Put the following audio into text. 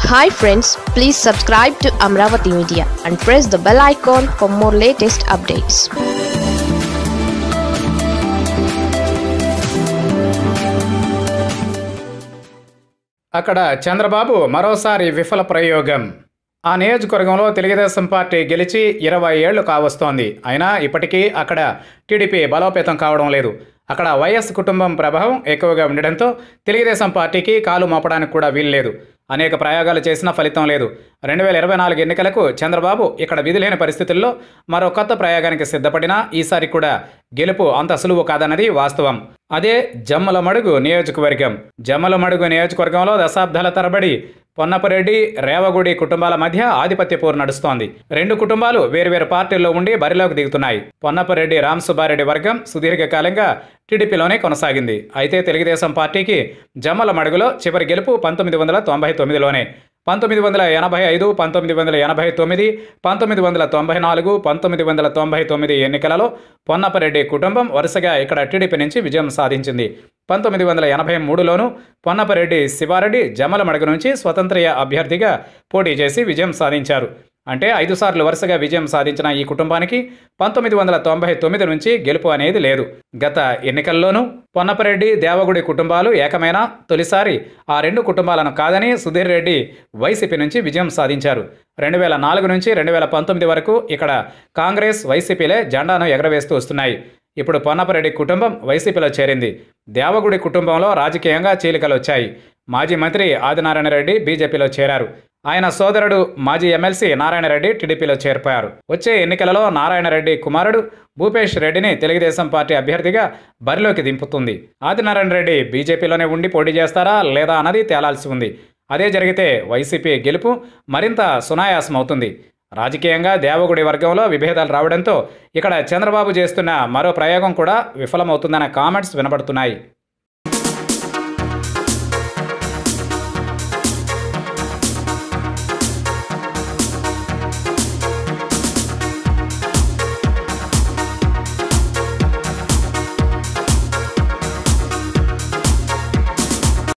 hi friends please subscribe to Amaravati media and press the bell icon for more latest updates అక్కడ చంద్రబాబు మరోసారి విఫల ప్రయోగం ఆ నియోజకవర్గంలో తెలుగుదేశం పార్టీ గెలిచి ఇరవై ఏళ్లు కావస్తోంది అయినా ఇప్పటికీ అక్కడ టీడీపీ బలోపేతం కావడం లేదు అక్కడ వైఎస్ కుటుంబం ప్రభావం ఎక్కువగా ఉండడంతో తెలుగుదేశం పార్టీకి కాలు మోపడానికి కూడా వీల్లేదు అనేక ప్రయోగాలు చేసినా ఫలితం లేదు రెండు వేల ఇరవై నాలుగు ఎన్నికలకు చంద్రబాబు ఇక్కడ విధులేని పరిస్థితుల్లో మరో కొత్త ప్రయోగానికి సిద్ధపడినా ఈసారి కూడా గెలుపు అంత సులువు కాదన్నది వాస్తవం అదే జమ్మల మడుగు నియోజకవర్గం జమ్మల మడుగు నియోజకవర్గంలో దశాబ్దాల తరబడి పొన్నపరెడ్డి రేవగుడి కుటుంబాల మధ్య ఆధిపత్య పోరు నడుస్తోంది రెండు కుటుంబాలు వేర్వేరు పార్టీల్లో ఉండి బరిలోకి దిగుతున్నాయి పొన్నపరెడ్డి రామసుబ్బారెడ్డి వర్గం సుదీర్ఘకాలంగా టీడీపీలోనే కొనసాగింది అయితే తెలుగుదేశం పార్టీకి జమ్మల మడుగులో చివరి గెలుపు పంతొమ్మిది వందల తొంభై తొమ్మిదిలోనే పంతొమ్మిది వందల ఎనభై ఐదు పంతొమ్మిది వందల ఎనభై తొమ్మిది పంతొమ్మిది వందల తొంభై నాలుగు పంతొమ్మిది వందల తొంభై తొమ్మిది ఎన్నికలలో పొన్నపరెడ్డి కుటుంబం వరుసగా ఇక్కడ టీడీపీ నుంచి విజయం సాధించింది పంతొమ్మిది వందల ఎనభై మూడులోనూ పొన్నపరెడ్డి శివారెడ్డి జమ్మల మడుగు నుంచి స్వతంత్ర అభ్యర్థిగా పోటీ చేసి విజయం సాధించారు అంటే ఐదు సార్లు వరుసగా విజయం సాధించిన ఈ కుటుంబానికి పంతొమ్మిది వందల తొంభై తొమ్మిది నుంచి గెలుపు అనేది లేదు గత ఎన్నికల్లోనూ పొన్నపరెడ్డి దేవగుడి కుటుంబాలు ఏకమైన తొలిసారి ఆ రెండు కుటుంబాలను కాదని సుధీర్ రెడ్డి వైసీపీ నుంచి విజయం సాధించారు రెండు వేల నాలుగు నుంచి రెండు వేల పంతొమ్మిది వరకు ఇక్కడ కాంగ్రెస్ వైసీపీలే జెండాను ఎగరవేస్తూ వస్తున్నాయి ఇప్పుడు పొన్నపరెడ్డి కుటుంబం వైసీపీలో చేరింది దేవగుడి కుటుంబంలో రాజకీయంగా చీలికలు వచ్చాయి మాజీ మంత్రి ఆదినారాయణ రెడ్డి బీజేపీలో చేరారు ఆయన సోదరుడు మాజీ ఎమ్మెల్సీ నారాయణరెడ్డి టీడీపీలో చేరిపోయారు వచ్చే ఎన్నికలలో నారాయణరెడ్డి కుమారుడు భూపేష్ రెడ్డిని తెలుగుదేశం పార్టీ అభ్యర్థిగా బరిలోకి దింపుతుంది ఆదినారాయణ రెడ్డి బీజేపీలోనే ఉండి పోటీ చేస్తారా లేదా అన్నది తేలాల్సి ఉంది అదే జరిగితే వైసీపీ గెలుపు మరింత సునాయాసం అవుతుంది రాజకీయంగా దేవగుడి వర్గంలో విభేదాలు రావడంతో ఇక్కడ చంద్రబాబు చేస్తున్న మరో ప్రయోగం కూడా విఫలమవుతుందన్న కామెంట్స్ వినబడుతున్నాయి